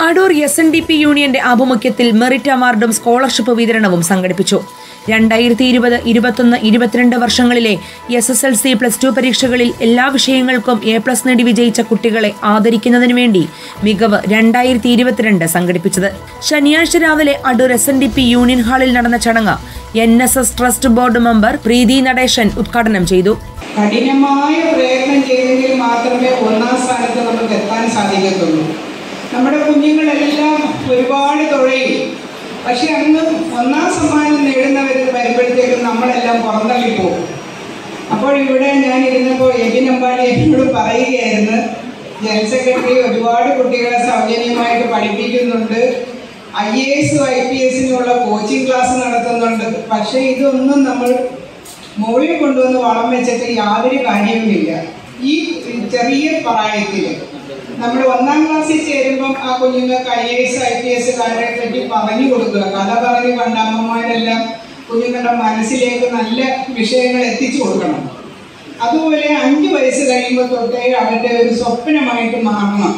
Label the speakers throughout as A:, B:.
A: Adoor S N D P യൂണിയന്റെ ആഭിമുഖ്യത്തിൽ merit അവാർഡും സ്കോളർഷിപ്പ് വിതരണവും സംഘടിപ്പിച്ചു രണ്ടായിരത്തി ഇരുപത് ഇരുപത്തൊന്ന് ഇരുപത്തിരണ്ട് വർഷങ്ങളിലെ S S L C plus two പരീക്ഷകളിൽ എല്ലാ വിഷയങ്ങൾക്കും എ പ്ലസ് നേടി വിജയിച്ച കുട്ടികളെ ആദരിക്കുന്നതിനു വേണ്ടി മികവ് രണ്ടായിരത്തി ഇരുപത്തിരണ്ട് സംഘടിപ്പിച്ചത് ശനിയാഴ്ച രാവിലെ Adoor S N D P union ഹാളിൽ നടന്ന ചടങ്ങ് N S S trust board member Preethi Natesan ഉദ്ഘാടനം ചെയ്തു
B: കഠിനമായ പ്രയത്നം ചെയ്തെങ്കിൽ മാത്രമേ ഒന്നാം സ്ഥാനത്ത് നമുക്ക് എത്താൻ സാധിക്കത്തുള്ളൂ നമ്മുടെ കുഞ്ഞുങ്ങളെല്ലാം ഒരുപാട് തുഴയും പക്ഷെ അന്ന് ഒന്നാം സമ്മാനം നേടുന്നവർ വരുമ്പോഴത്തേക്കും നമ്മളെല്ലാം പുറന്തള്ളിപ്പോകും അപ്പോൾ ഇവിടെ ഞാൻ ഇരുന്നപ്പോൾ എബിൻ അമ്പാടി എന്നോട് പറയുകയായിരുന്നു ജനറൽ സെക്രട്ടറി ഒരുപാട് കുട്ടികളെ സൗജന്യമായിട്ട് പഠിപ്പിക്കുന്നുണ്ട് ഐ എ എസും ഐ പി എസിനുള്ള കോച്ചിങ് ക്ലാസ് നടത്തുന്നുണ്ട് പക്ഷേ ഇതൊന്നും നമ്മൾ മുകളിൽ കൊണ്ടുവന്ന് വളം വെച്ചിട്ട് യാതൊരു കാര്യവുമില്ല ഈ ചെറിയ പ്രായത്തിൽ നമ്മൾ ഒന്നാം ക്ലാസ്സിൽ ചേരുമ്പം ആ കുഞ്ഞുങ്ങൾക്ക് I A S I P S കാരെ പറ്റി പറഞ്ഞു കൊടുക്കുക കഥ പറഞ്ഞ് കണ്ട അമ്മമാരെല്ലാം കുഞ്ഞുങ്ങളുടെ മനസ്സിലേക്ക് നല്ല വിഷയങ്ങൾ എത്തിച്ചു കൊടുക്കണം അതുപോലെ അഞ്ച് വയസ്സ് കഴിയുമ്പോൾ തൊട്ടേ അവരുടെ ഒരു സ്വപ്നമായിട്ട് മാറണം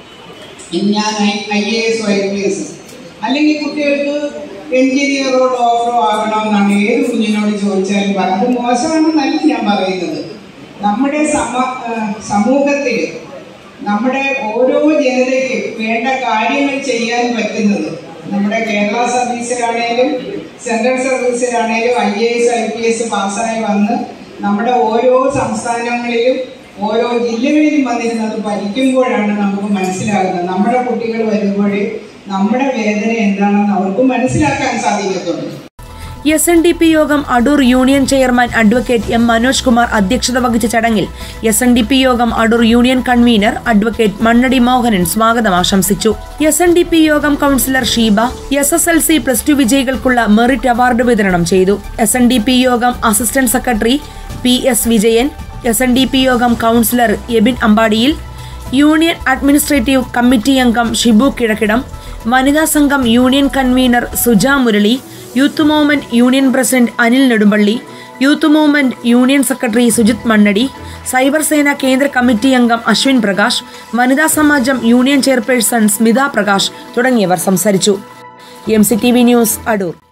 B: ഞാൻ I A S I P S അല്ലെങ്കിൽ കുട്ടികൾക്ക് എഞ്ചിനീയറോ ഡോക്ടറോ ആകണമെന്നാണ് ഏത് കുഞ്ഞിനോട് ചോദിച്ചാലും പറ അത് മോശമാണെന്നല്ല ഞാൻ പറയുന്നത് നമ്മുടെ സമ സമൂഹത്തിൽ നമ്മുടെ ഓരോ ജനതയ്ക്ക് വേണ്ട കാര്യങ്ങൾ ചെയ്യാൻ പറ്റുന്നത് നമ്മുടെ കേരള സർവീസിലാണേലും സെൻട്രൽ സർവീസിലാണേലും I A S I P S പാസ്സായി വന്ന് നമ്മുടെ ഓരോ സംസ്ഥാനങ്ങളിലും ഓരോ ജില്ലകളിലും വന്നിരുന്നത് പഠിക്കുമ്പോഴാണ് നമുക്ക് മനസ്സിലാകുന്നത് നമ്മുടെ കുട്ടികൾ വരുമ്പോൾ നമ്മുടെ വേദന എന്താണെന്ന് അവർക്ക് മനസ്സിലാക്കാൻ സാധിക്കത്തുള്ളൂ
A: എസ് എൻ ഡി പി യോഗം Adoor union chairman advocate M Manoj Kumar അധ്യക്ഷത വഹിച്ച ചടങ്ങിൽ എസ് എൻ ഡി പി യോഗം Adoor union convener advocate Mannadi Mohanan സ്വാഗതം ആശംസിച്ചു എസ് എൻ ഡി പി യോഗം councillor Sheeba S S L C plus two വിജയികൾക്കുള്ള മെറിറ്റ് അവാർഡ് വിതരണം ചെയ്തു എസ് എൻ ഡി പി യോഗം assistant secretary P S Vijayan S N D P യോഗം councillor Abin അമ്പാടിയിൽ യൂണിയൻ അഡ്മിനിസ്ട്രേറ്റീവ് കമ്മിറ്റി അംഗം ഷിബു കിഴക്കിടം വനിതാ സംഘം union convener Suja Murali youth movement union president Anil Nedumpally youth movement union secretary Sujith Mannadi cyber Sena കേന്ദ്ര കമ്മിറ്റി അംഗം അശ്വിൻ പ്രകാശ് വനിതാ സമാജം യൂണിയൻ ചെയർപേഴ്സൺ സ്മിത പ്രകാശ് തുടങ്ങിയവർ സംസാരിച്ചു M C T V news Adoor